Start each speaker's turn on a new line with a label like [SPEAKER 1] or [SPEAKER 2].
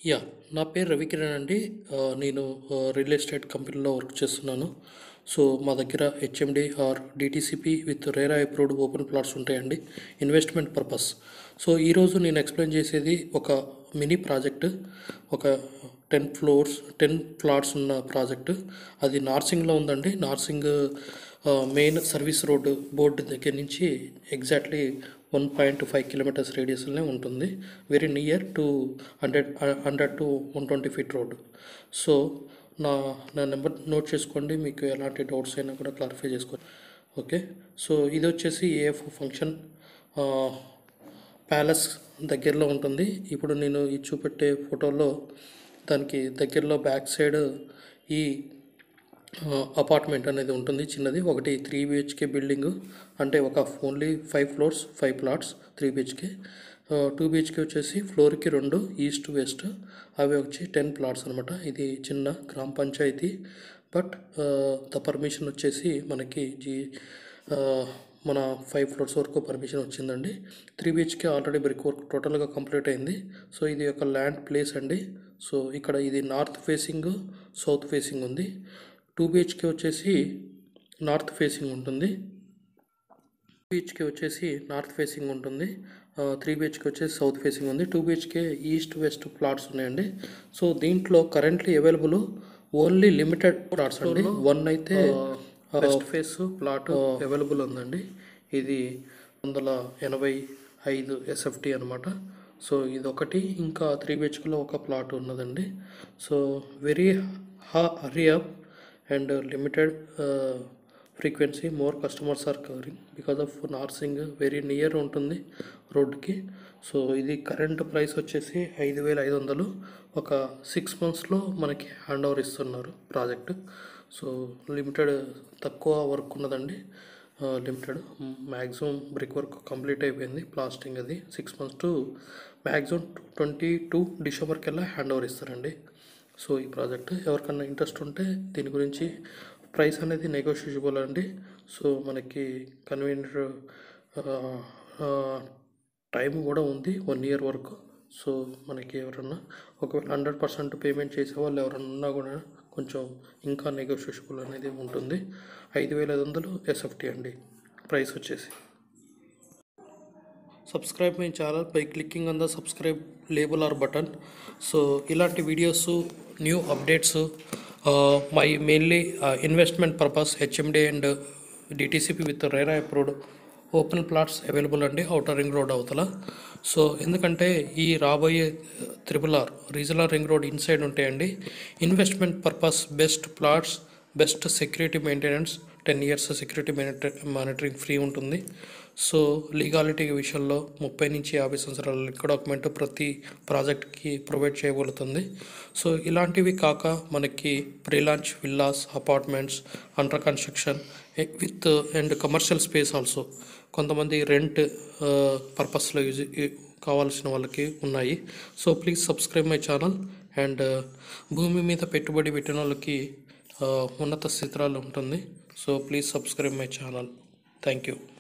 [SPEAKER 1] yeah నా పేరు రవికిరణ్ అండి ఆ, నేను ఆ, రియల్ ఎస్టేట్ కంపెనీలో వర్క్ చేస్తున్నాను సో మా దగ్గర HMD or DTCP with RERA approved open plots ఉంటాయండి ఇన్వెస్ట్మెంట్ పర్పస్ సో ఈరోజు నేను ఎక్స్ప్లెయిన్ చేసేది ఒక మినీ ప్రాజెక్ట్ ఒక టెన్ ఫ్లోర్స్ టెన్ ప్లాట్స్ ఉన్న ప్రాజెక్ట్ అది నార్సింగ్లో ఉందండి Narsingi main service road board దగ్గర నుంచి exactly one point five kilometers రేడియస్లోనే ఉంటుంది very near to hundred hundred to one twenty feet road so నా నా నెంబర్ నోట్ చేసుకోండి మీకు ఎలాంటి డౌట్స్ అయినా కూడా క్లారిఫై చేసుకోండి ఓకే సో ఇది వచ్చేసి ఏఎఫ్ ఫంక్షన్ ప్యాలెస్ దగ్గరలో ఉంటుంది ఇప్పుడు నేను ఈ చూపెట్టే ఫోటోలో దానికి దగ్గరలో బ్యాక్ సైడ్ ఈ అపార్ట్మెంట్ అనేది ఉంటుంది చిన్నది ఒకటి త్రీ బిహెచ్కే బిల్డింగ్ అంటే ఒక only five floors five plots three BHK two BHK వచ్చేసి ఫ్లోర్కి రెండు ఈస్ట్ వెస్ట్ అవి వచ్చి టెన్ ప్లాట్స్ అనమాట ఇది చిన్న గ్రామ పంచాయతీ బట్ ద పర్మిషన్ వచ్చేసి మనకి జీ ఆ, మన ఫైవ్ ఫ్లోర్స్ వరకు పర్మిషన్ వచ్చిందండి three BHK already brick work టోటల్గా కంప్లీట్ అయింది సో ఇది ఒక ల్యాండ్ ప్లేస్ అండి సో ఇక్కడ ఇది నార్త్ ఫేసింగ్ సౌత్ ఫేసింగ్ ఉంది టూ బిహెచ్కే వచ్చేసి నార్త్ ఫేసింగ్ ఉంటుంది బీచ్కి వచ్చేసి నార్త్ ఫేసింగ్ ఉంటుంది త్రీ బిహెచ్కి వచ్చేసి సౌత్ ఫేసింగ్ ఉంది two BHK east west plots ఉన్నాయండి సో దీంట్లో currently available only limited plots అండి వన్ అయితే వెస్ట్ ఫేస్ ప్లాట్ అవైలబుల్ ఉందండి ఇది వందల ఎనభై ఐదు ఎస్ఎఫ్టీ అనమాట సో ఇది ఒకటి ఇంకా త్రీ బిహెచ్కేలో ఒక ప్లాట్ ఉన్నదండి so very hurry up and limited frequency more customers are covering because of Narsingi very near ఉంటుంది రోడ్కి సో ఇది కరెంట్ ప్రైస్ వచ్చేసి ఐదు వేల ఐదు వందలు ఒక సిక్స్ మంత్స్లో మనకి హ్యాండ్ ఓవర్ ఇస్తున్నారు ప్రాజెక్ట్ సో లిమిటెడ్ తక్కువ వర్క్ ఉన్నదండి limited maximum brick work complete అయిపోయింది ప్లాస్టింగ్ అది six months to maximum twenty two December కల్లా హ్యాండ్ ఓవర్ ఇస్తారండి సో ఈ ప్రాజెక్ట్ ఎవరికన్నా ఇంట్రెస్ట్ ఉంటే దీని గురించి ప్రైస్ అనేది నెగోషియబుల్ అండి సో మనకి కన్వీనియంట్ టైం కూడా ఉంది వన్ ఇయర్ వరకు సో మనకి ఎవరన్నా ఒకవేళ హండ్రెడ్ పర్సెంట్ పేమెంట్ చేసే వాళ్ళు ఎవరన్నా ఉన్నా కూడా కొంచెం ఇంకా నెగోషియబుల్ అనేది ఉంటుంది ఐదు వేల ఐదు వందలు ఎస్ఎఫ్టీ అండి ప్రైస్ వచ్చేసి subscribe my channel by clicking on the subscribe label or button so ఇలాంటి videos new updates my mainly investment purpose HMD and DTCP with RERA approved open plots available అండి అవుటర్ రింగ్ రోడ్ అవతల so ఎందుకంటే ఈ రాబోయే triple R regional ring road inside ఉంటాయండి investment purpose best plots best security maintenance ten years security monitoring free ఉంటుంది so legality విషయంలో ముప్పై నుంచి యాభై సంవత్సరాల లింక్ డాక్యుమెంట్ ప్రతి ప్రాజెక్ట్కి ప్రొవైడ్ చేయబడుతుంది సో ఇలాంటివి కాక మనకి prelaunch villas apartments under construction with and commercial space also కొంతమంది రెంట్ పర్పస్లో యూజ్ కావాల్సిన వాళ్ళకి ఉన్నాయి so please subscribe my channel and భూమి మీద పెట్టుబడి పెట్టిన వాళ్ళకి uh, ఉన్నత స్థితిరాలు ఉంటుంది so please subscribe my channel thank you